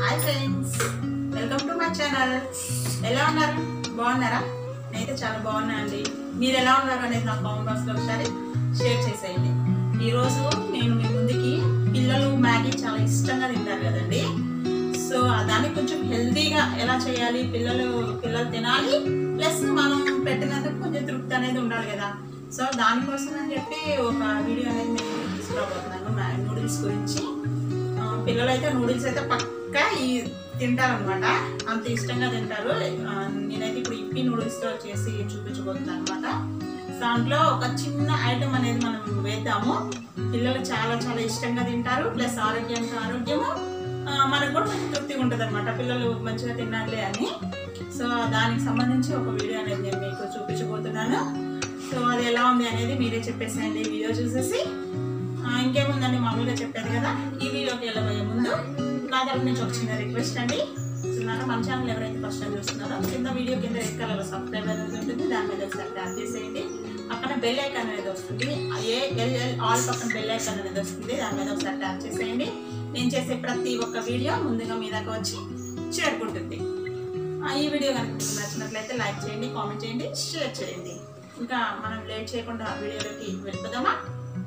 hi friends welcome to my channel ఎలా ఉన్నారు బాగున్నారా నేనైతే చాలా బాగున్నా అండి మీరు ఎలా ఉన్నారు అనేది నా కామెంట్ బాక్స్లో ఒకసారి షేర్ చేసేయండి ఈరోజు నేను మీ ముందుకి పిల్లలు మ్యాగీ చాలా ఇష్టంగా తింటారు కదండి సో దానికి కొంచెం హెల్తీగా ఎలా చేయాలి పిల్లలు పిల్లలు తినాలి ప్లస్ మనం పెట్టినందుకు కొంచెం తృప్తి అనేది ఉండాలి కదా సో దానికోసం అని చెప్పి ఒక వీడియో అనేది నేను తీసుకురాబోతున్నాను మ్యాగీ నూడిల్స్ గురించి ఆ, పిల్లలు అయితే నూడిల్స్ అయితే పక్కా ఈ తింటారనమాట అంత ఇష్టంగా తింటారు ఆ, నేనైతే ఇప్పుడు ఇప్పి నూడిల్స్తో చేసి చూపించబోతున్నాను అనమాట దాంట్లో ఒక చిన్న ఐటమ్ అనేది మనం వేద్దాము పిల్లలు చాలా చాలా ఇష్టంగా తింటారు ప్లస్ ఆరోగ్యానికి ఆరోగ్యము ఆ, మనకు కూడా కొంచెం తృప్తిగా ఉంటుంది అనమాట పిల్లలు మంచిగా తినాలి అని సో దానికి సంబంధించి ఒక వీడియో అనేది నేను మీకు చూపించబోతున్నాను సో అది ఎలా ఉంది అనేది మీరే చెప్పేసేయండి ఈ వీడియో చూసేసి ఆ, ఇంకేముందండి మామూలుగా చెప్పాను కదా ఈ వీడియోకి వెళ్ళబోయే ముందు నా తరపు నుంచి ఒక చిన్న రిక్వెస్ట్ అండి చూస్తున్నారా మన ఛానల్ ఎవరైతే ఫస్ట్ టైం చూస్తున్నారో కింద వీడియో కింద రెడ్ కలర్ సబ్స్క్రైబ్ అనేది ఉంటుంది దాని మీద ఒకసారి ట్యాప్ చేసేయండి పక్కన బెల్ ఐకాన్ అనేది వస్తుంది ఏ ఎల్ఎల్ ఆల్ పక్కన బెల్ ఐకాన్ అనేది వస్తుంది దాని మీద ఒకసారి ట్యాప్ చేసేయండి నేను చేసే ప్రతి ఒక్క వీడియో ముందుగా మీ దాకా వచ్చి చేరుకుంటుంది ఆ, ఈ వీడియో కనుక మీకు నచ్చినట్లయితే లైక్ చేయండి కామెంట్ చేయండి షేర్ చేయండి ఇంకా మనం లేట్ చేయకుండా వీడియోలోకి వెళ్ళిపోదామా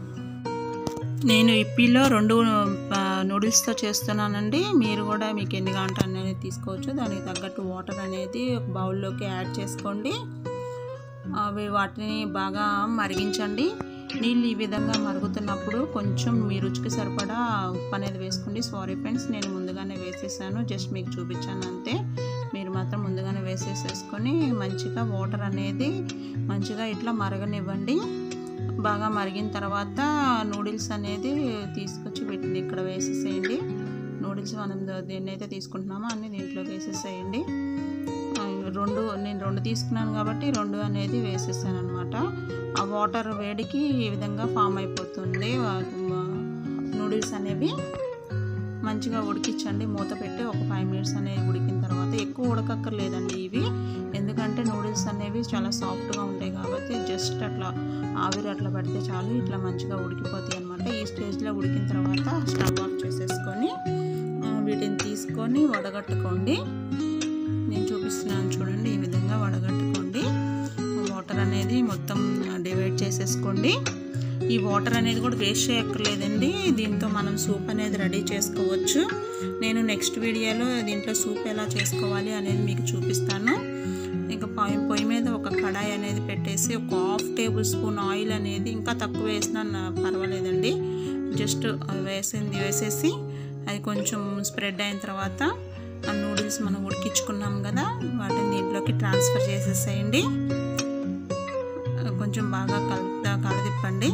నేను ఇప్పిలో రెండు ఆ, నూడిల్స్తో చేస్తున్నానండి మీరు కూడా మీకు ఎన్ని కావాలంటే అనేది తీసుకోవచ్చు దానికి తగ్గట్టు వాటర్ అనేది ఒక బౌల్లోకి యాడ్ చేసుకోండి అవి వాటిని బాగా మరిగించండి నీళ్ళు ఈ విధంగా మరుగుతున్నప్పుడు కొంచెం మీ రుచికి సరిపడా ఉప్పు అనేది వేసుకోండి సారీ ఫ్రెండ్స్ నేను ముందుగానే వేసేసాను జస్ట్ మీకు చూపించాను అంతే మీరు మాత్రం ముందుగానే వేసేసేసుకొని మంచిగా వాటర్ అనేది మంచిగా ఇట్లా మరగనివ్వండి బాగా మరిగిన తర్వాత నూడిల్స్ అనేది తీసుకొచ్చి పెట్టింది ఇక్కడ వేసేసేయండి నూడిల్స్ మనం ద- దేన్ని అయితే తీసుకుంటున్నామో అన్ని దీంట్లోకి వేసేసేయండి ఆ, రెండు నేను రెండు తీసుకున్నాను కాబట్టి రెండు అనేది వేసేసాను అనమాట ఆ వాటర్ వేడికి ఈ విధంగా ఫామ్ అయిపోతుంది నూడిల్స్ అనేవి మంచిగా ఉడికించండి మూత పెట్టి ఒక ఫైవ్ మినిట్స్ అనేది ఉడికిన తర్వాత ఎక్కువ ఉడకక్కర్లేదండి ఇవి ఎందుకంటే నూడిల్స్ అనేవి చాలా సాఫ్ట్గా ఉంటాయి కాబట్టి జస్ట్ అట్లా ఆవిరి అట్లా పెడితే చాలు ఇట్లా మంచిగా ఉడికిపోతాయి అనమాట ఈ స్టేజ్లో ఉడికిన తర్వాత స్టవ్ ఆఫ్ చేసేసుకొని ఆ, వీటిని తీసుకొని వడగట్టుకోండి నేను చూపిస్తున్నాను చూడండి ఈ విధంగా వడగట్టుకోండి వాటర్ అనేది మొత్తం డివైడ్ చేసేసుకోండి ఈ వాటర్ అనేది కూడా వేస్ట్ చేయక్కర్లేదండి దీంతో మనం సూప్ అనేది రెడీ చేసుకోవచ్చు నేను నెక్స్ట్ వీడియోలో దీంట్లో సూప్ ఎలా చేసుకోవాలి అనేది మీకు చూపిస్తాను ఇంకా పొయ్యి పొయ్యి మీద ఒక కడాయి అనేది పెట్టేసి ఒక హాఫ్ టేబుల్ స్పూన్ ఆయిల్ అనేది ఇంకా తక్కువ వేసినా నా- పర్వాలేదండి జస్ట్ వేసింది వేసేసి అది కొంచెం స్ప్రెడ్ అయిన తర్వాత ఆ నూడిల్స్ మనం ఉడికించుకున్నాం కదా వాటిని దీంట్లోకి ట్రాన్స్ఫర్ చేసేసేయండి కొంచెం బాగా కలుపుతా కలదిప్పండి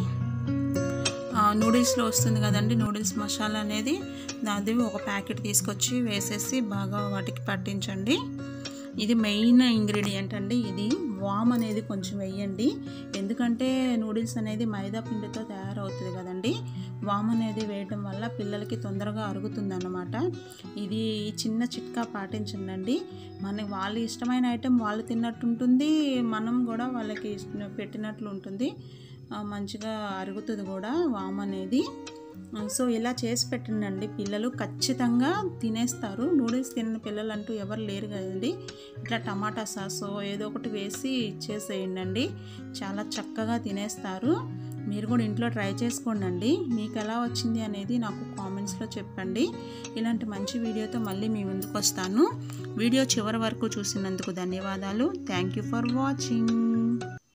నూడిల్స్లో వస్తుంది కదండి నూడిల్స్ మసాలా అనేది అది ఒక ప్యాకెట్ తీసుకొచ్చి వేసేసి బాగా వాటికి పట్టించండి ఇది మెయిన్ ఇంగ్రీడియంట్ అండి ఇది వామ్ అనేది కొంచెం వేయండి ఎందుకంటే నూడిల్స్ అనేది మైదా పిండితో తయారవుతుంది కదండి వామ్ అనేది వేయడం వల్ల పిల్లలకి తొందరగా అరుగుతుంది అన్నమాట ఇది చిన్న చిట్కా పాటించండి మన వాళ్ళ ఇష్టమైన ఐటెం వాళ్ళు తిన్నట్టు ఉంటుంది మనం కూడా వాళ్ళకి ఇష్ట- పెట్టినట్లు ఉంటుంది ఆ, మంచిగా అరుగుతుంది కూడా వామ్ అనేది ఆ, సో ఇలా చేసి పెట్టండి పిల్లలు ఖచ్చితంగా తినేస్తారు నూడిల్స్ తిన్న పిల్లలు అంటూ ఎవరు లేరు కదండి ఇట్లా టమాటా సాస్ ఏదో ఒకటి వేసి ఇచ్చేసేయండి చాలా చక్కగా తినేస్తారు మీరు కూడా ఇంట్లో ట్రై చేసుకోండి మీకు ఎలా వచ్చింది అనేది నాకు కామెంట్స్లో చెప్పండి ఇలాంటి మంచి వీడియోతో మళ్ళీ మీ ముందుకు వస్తాను వీడియో చివరి వరకు చూసినందుకు ధన్యవాదాలు థ్యాంక్ యూ ఫర్ వాచింగ్